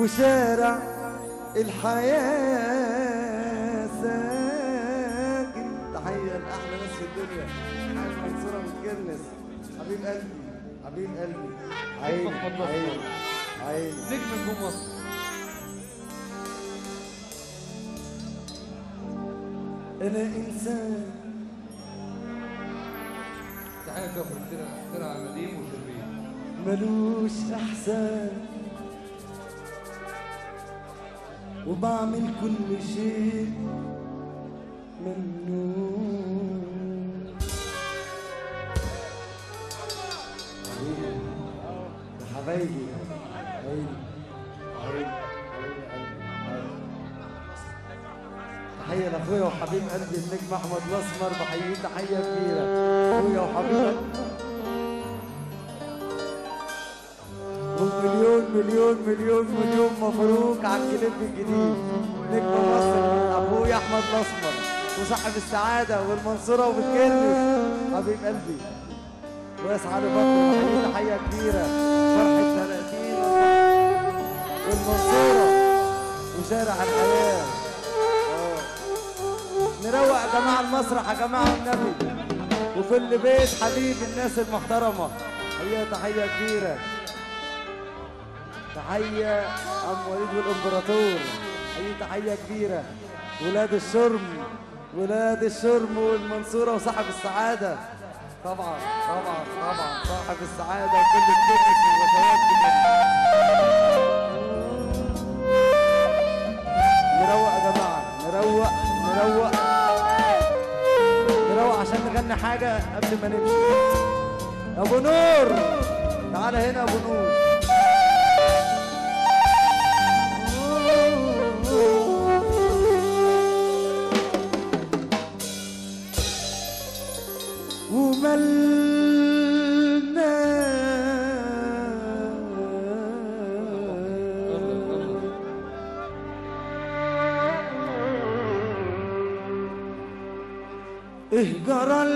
وشارع الحياة ساكن تحية لأحلى ناس في الدنيا حبيب منصورة من كرنس حبيب قلبي حبيب قلبي عيني عيني عيني نجم نجوم مصر أنا إنسان تحية كفر ترى ترى نديم وشربين ملوش احسان وبعمل كل شيء ممنون حبيبي يا حبايبي حبايبي حبايبي حبايبي تحية لأخويا وحبيب قلبي النجم أحمد الأسمر بحييه تحية كبيرة أخويا وحبيب قلبي ومليون مليون مليون مليون مبروك على الكليب الجديد نجم مصر اخويا احمد الاسمر وصاحب السعاده والمنصوره وبتكلف حبيب قلبي ويسعى علي بكر بحييه تحيه كبيره فرحه 30 والمنصوره وشارع الحياه آه. نروق يا جماعه المسرح يا جماعه النبي وكل بيت حبيب الناس المحترمه هي تحيه كبيره تحية عم وليد والإمبراطور أي تحية كبيرة ولاد الشرم ولاد الشرم والمنصورة وصاحب السعادة طبعا طبعا طبعا صاحب السعادة وكل التنس والوفيات نروق يا جماعة نروق نروق نروق عشان نغني حاجة قبل ما نمشي أبو نور تعالى هنا أبو نور وملنا اهجر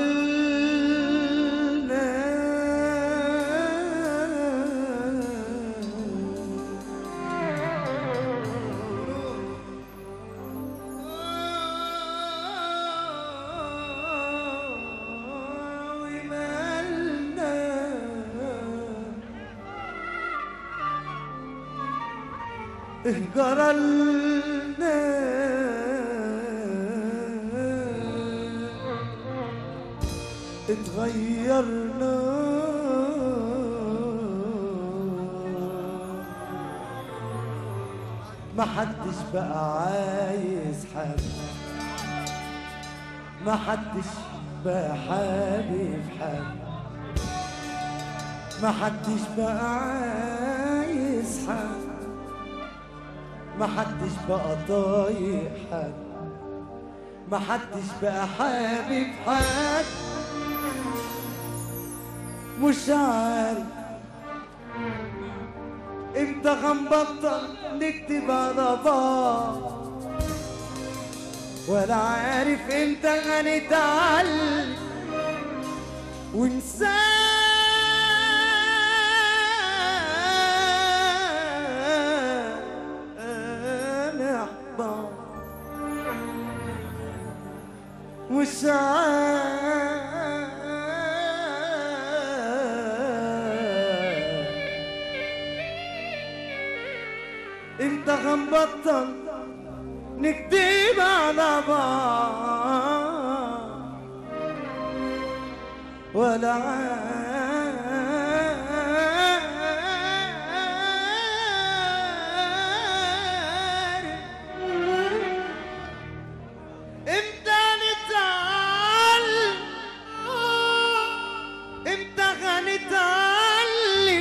اهجر اتغيرنا ما حدش بقى عايز حد ما حدش بقى حابب حد ما حدش بقى عايز حد ما حدش بقى طايق حد ما حدش بقى حابب حد مش عارف امتى هنبطل نكتب على بعض ولا عارف امتى هنتعلم ونسامح بعض مش عارف امتى هنبطل نكدب على بعض ولا عارف امتى نتعلم امتى هنتعلم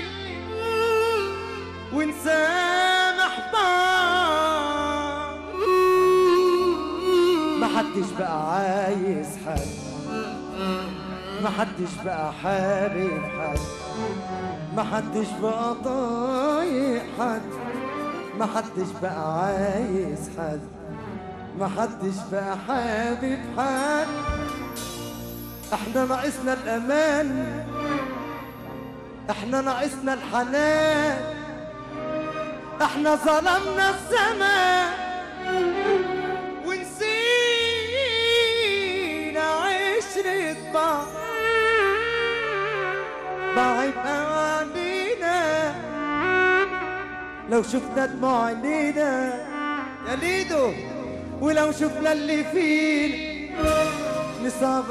ونسامح بعض ما حدش بقى عايز حد ما حدش بقى حابب حد ما حدش بقى طايق حد ما حدش بقى عايز حد ما حدش بقى حابب حد احنا ناقصنا الامان احنا ناقصنا الحنان احنا ظلمنا الزمان ونسينا عشرة بعض بعيب علينا لو شفنا دموع عينينا يا ليدو ولو شفنا اللي فينا نصعب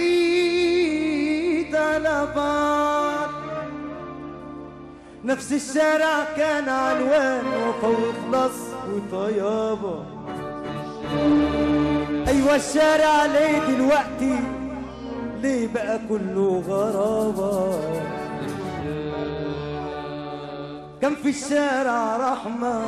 اكيد على بعض نفس الشارع كان عنوان وفا وخلاص وطيابة أيوة الشارع ليه دلوقتي ليه بقى كله غرابة كان في الشارع رحمة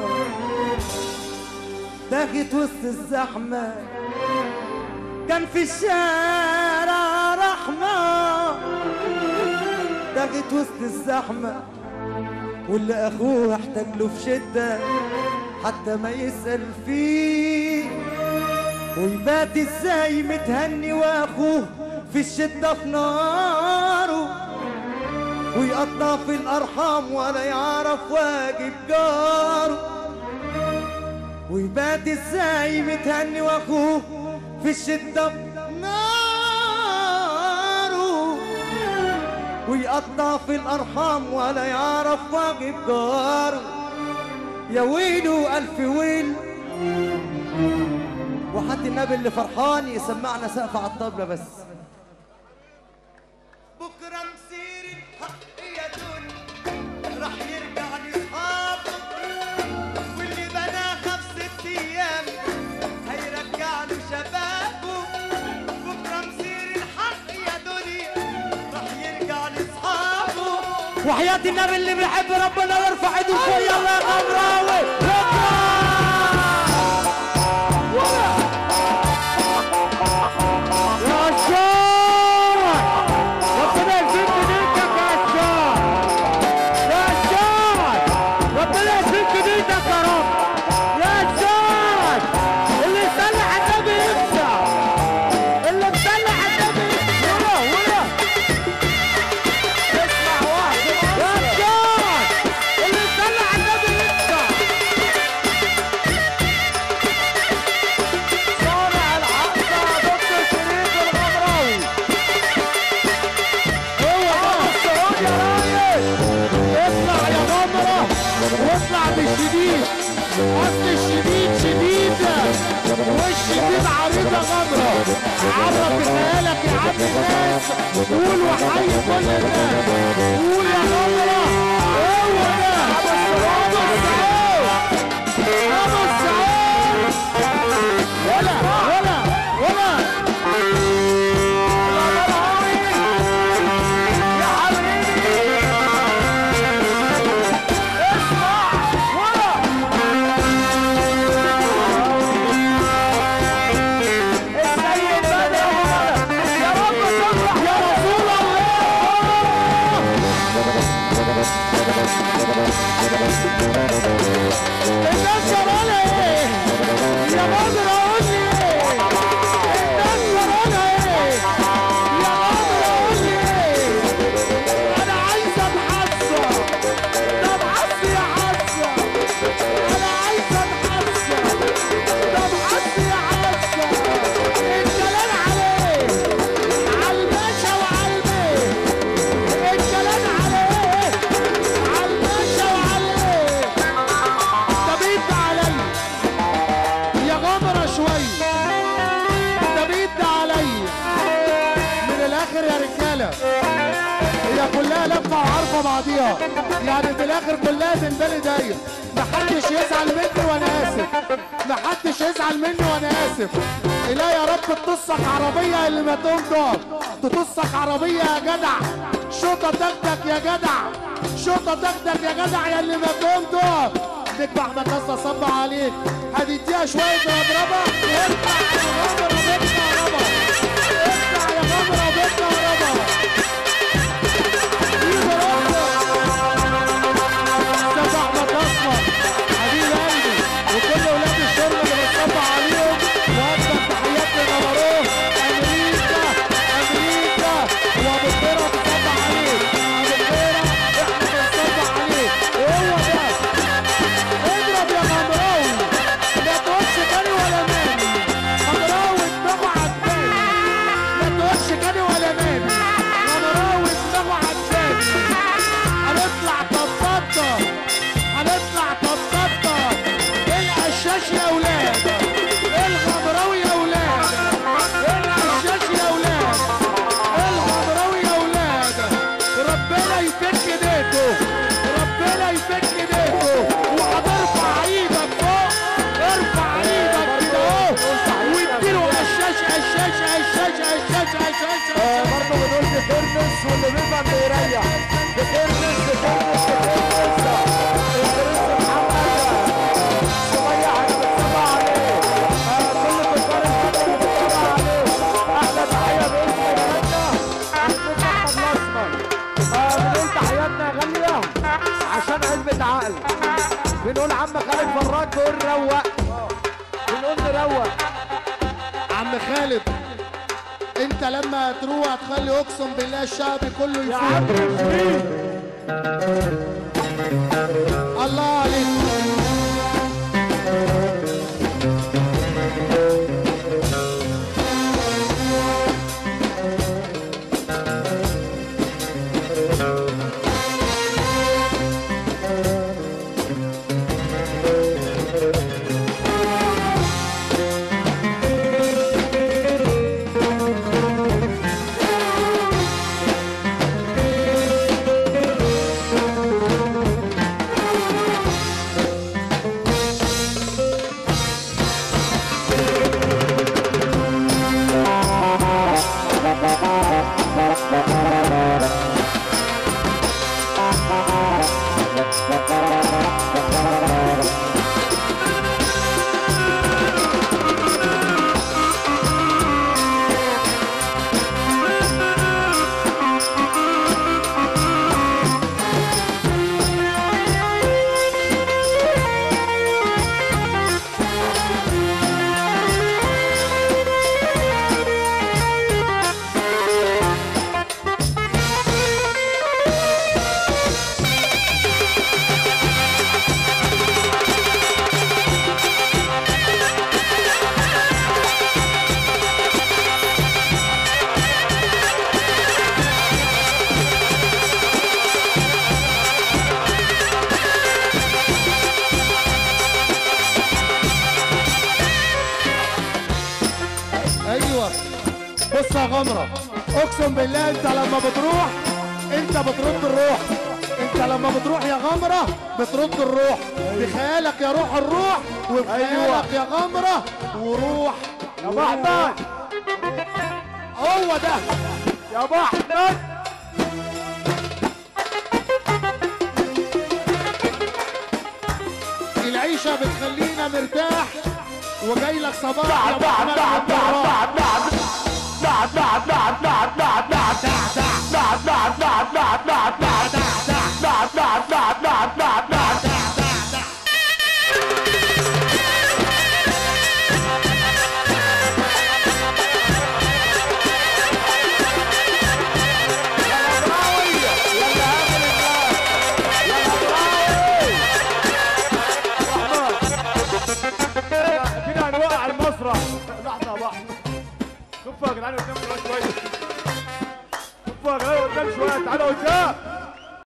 تاخد وسط الزحمة كان في الشارع رحمة تاخد وسط الزحمة واللي اخوه احتاج له في شده حتى ما يسال فيه ويبات ازاي متهني واخوه في الشده في ناره ويقطع في الارحام ولا يعرف واجب جاره ويبات ازاي متهني واخوه في الشده في ناره ويقطع في الارحام ولا يعرف واجب جاره يا ويله الف ويل وحد النبي اللي فرحان يسمعنا سقف على الطبلة بس بكرة مسير الحق يا دنيا راح يرجع لاصحابه واللي بناها في ست ايام هيرجع له شبابه بكرة مسير الحق يا دنيا راح يرجع لاصحابه وحياة النبي اللي بيحب ربنا يرفع ايده فوق يلا يا غمراوي يا عشار ربنا يزيد نيتك يا عشار يا عشار ربنا يزيد نيتك يا رب يا عشار اللي يسلح النبي يكسب اللي مسلح النبي ولا ولا اسمع واحد يا عشار اللي يسلح النبي يكسب صانع الحق دكتور شريف الغمراوي هو ده السعود يا راجل اطلع يا غمرة واطلع بالشديد اصل الشديد شديدة والشديد عريضة غمرة عرف خيالك يا عم الناس قول وحي كل الناس قول يا غمرة هو ده ابو السعود ابو السعود ولا ولا ولا يا حبيبي اسمع ولا السيد بدر يا رب تفرح يا رسول الله الناس شغالة ايه يا بدر قول لي ايه الناس شغالة ايه يا بدر قول لي ايه انا عايز اتحسن طب حس يا حسن انا عايز اتحسن طب حس يا حسن الكلام عليه على الباشا وعلى البيت الكلام عليه على الباشا وعلى البيت طب انت عليا يا غمرة شوية طب انت عليا من الاخر يا رجالة هي كلها لفة وعارفة بعضيها يعني في الاخر كلها زنبالي داير محدش يزعل مني وانا اسف محدش يزعل مني وانا اسف لا يا رب تطصك عربية اللي ما تقوم تقف تطصك عربية يا جدع شوطة تكتك يا جدع شوطة تكتك يا جدع يا اللي ما تقوم تقف نكبح مكاسة صب عليك هديتيها شوية اضربها اطلع يا غمرة بيتنا وربها اطلع يا غمرة بيتنا وربها استاذ احمد اصفر حبيب قلبي وكل اولاد الشرطه اللي بتصب عليهم وافضل تحياتي لغمروه امريكا امريكا وابو الخيره بتصب عليك ابو الخيره احنا بنصب عليك هو ده عقل بنقول عم خالد فراج بيقول روق بنقول نروق عم خالد انت لما تروح هتخلي اقسم بالله الشعب كله يا يفوق عم شريف الله عليك ايوه بص يا غمره اقسم بالله انت لما بتروح انت بترد الروح انت لما بتروح يا غمره بترد الروح بخيالك يا روح الروح وبخيالك يا غمره وروح يا ابو احمد هو ده يا ابو احمد العيشه بتخلينا مرتاح وجاي لك صباح يا ابو احمد من الراحة. كده هنوقع المسرح لحظه يا ابو احمد شوفوا يا جدعان قدام شويه شويه شوفوا يا جدعان قدام شويه تعالوا قدام